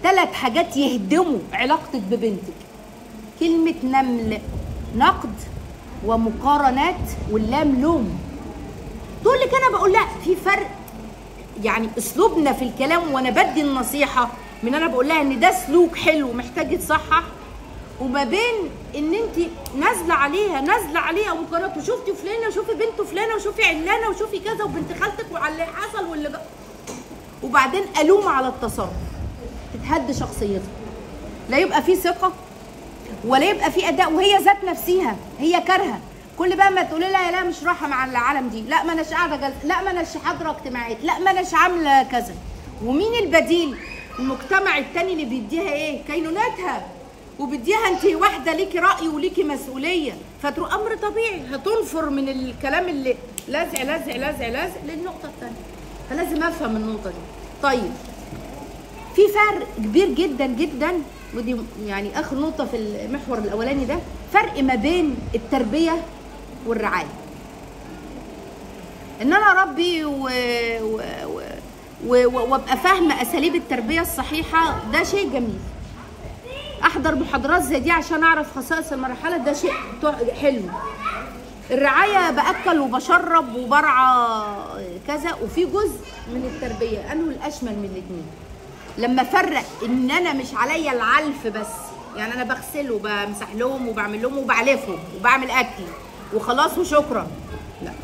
ثلاث حاجات يهدموا علاقتك ببنتك كلمة نمل نقد ومقارنات واللام لوم دول اللي كان بقول لا في فرق يعني اسلوبنا في الكلام وانا بدي النصيحه من انا بقول لها ان ده سلوك حلو محتاج يتصحح وما بين ان انت نازله عليها نازله عليها مقارنات وشفتي فلانه وشوفي بنت فلانه وشوفي علانه وشوفي كذا وبنت خالتك وعلى اللي حصل واللي بقى وبعدين الوم على التصرف تتهد شخصيتها لا يبقى في ثقه ولا يبقى في اداء وهي ذات نفسها هي كارهه كل بقى ما تقولي لها لا مش رايحه مع العالم دي لا ما اناش قاعده جلسه لا ما اناش حاضره اجتماعات لا ما اناش عامله كذا ومين البديل المجتمع التاني اللي بيديها ايه كينوناتها وبيديها انت واحده ليكي راي وليكي مسؤوليه فتروح امر طبيعي هتنفر من الكلام اللي لازع لازع لازع لازع للنقطه الثانيه فلازم افهم النقطه دي طيب في فرق كبير جدا جدا ودي يعني اخر نقطه في المحور الاولاني ده فرق ما بين التربيه والرعايه ان انا اربي و... و... و... و... وابقى فاهمه اساليب التربيه الصحيحه ده شيء جميل احضر محاضرات زي دي عشان اعرف خصائص المرحله ده شيء تع- حلو الرعايه باكل وبشرب وبرعى كذا وفي جزء من التربيه انه الاشمل من الاثنين لما افرق ان انا مش عليا العلف بس يعني انا بغسل وبمسح لهم وبعمل لهم وبعلفهم وبعمل اكل وخلاص وشكرا لا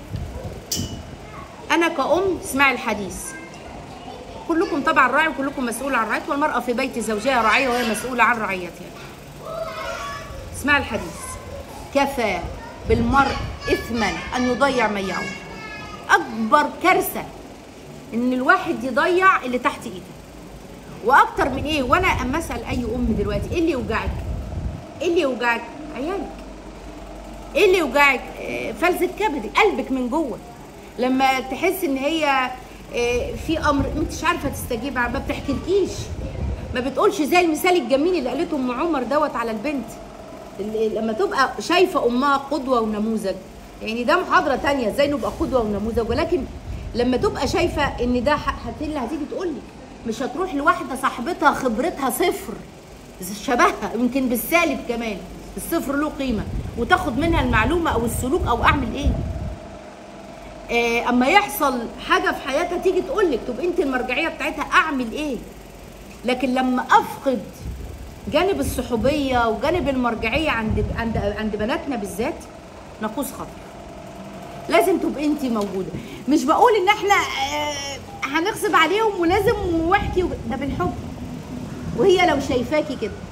انا كأم اسمعي الحديث كلكم طبعا راعي وكلكم مسؤول عن رعيته والمرأة في بيت زوجها راعية وهي مسؤولة عن رعيتها اسمعي الحديث كفى بالمرء إثما أن يضيع من يعول أكبر كارثة إن الواحد يضيع اللي تحت إيده واكتر من ايه وانا اما اسال اي ام دلوقتي ايه اللي يوجعك ايه اللي يوجعك عيالك ايه اللي يوجعك آه، فلذة كبدك قلبك من جوه لما تحس ان هي آه، في امر ما انتش عارفه تستجيب ما بتحكيلكيش ما بتقولش زي المثال الجميل اللي قالته ام عمر دوت على البنت اللي لما تبقى شايفه امها قدوه ونموذج يعني ده محاضره تانية ازاي نبقى قدوه ونموذج ولكن لما تبقى شايفه ان ده ح- هت- اللي هتيجي تقول لك مش هتروح لواحده صاحبتها خبرتها صفر شبهها يمكن بالسالب كمان الصفر له قيمه وتاخد منها المعلومه او السلوك او اعمل ايه آه، اما يحصل حاجه في حياتها تيجي تقول لك طب انت المرجعيه بتاعتها اعمل ايه لكن لما افقد جانب الصحوبيه وجانب المرجعيه عند عند عند بناتنا بالذات نقوص خطر لازم تبقي انت موجوده مش بقول ان احنا آه، هنغصب عليهم ولازم واحكي و- ده بالحب وهي لو شايفاكي كده